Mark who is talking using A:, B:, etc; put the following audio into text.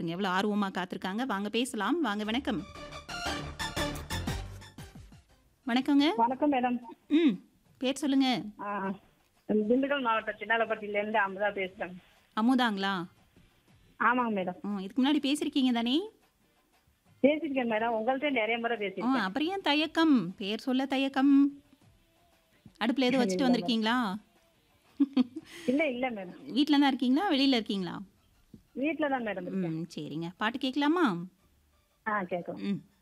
A: பாருங்க எவ்வளோ ஆர்வமாக காத்திருக்காங்க வாங்க பேசலாம் வாங்க வணக்கம் வணக்கங்க
B: வணக்கம் மேடம்
A: ம் பேர் சொல்லுங்க
B: ஆ, திண்டுக்கல் மாவட்டம் சின்னாலப்பட்டியிலேருந்து அமுதா பேசுகிறேன்
A: அமுதாங்களா
B: ஆமாங்க மேடம்
A: ம் இதுக்கு முன்னாடி பேசியிருக்கீங்க தானே
B: பேசியிருக்கேன் மேடம் உங்கள்கிட்ட நிறைய முறை
A: ஆ
B: பேசியிருக்கேன்
A: அப்புறம் ஏன் தயக்கம் பேர் சொல்ல தயக்கம் அடுப்பில் எதுவும் வச்சுட்டு வந்திருக்கீங்களா
B: இல்லை இல்லை மேடம்
A: வீட்டில் தான் இருக்கீங்களா வெளியில் இருக்கீங்களா
B: வீட்டில் தான் மேடம் இருக்கேன்
A: ம் சரிங்க பாட்டு கேட்கலாமா
B: ஆ கேட்கும்
A: ம்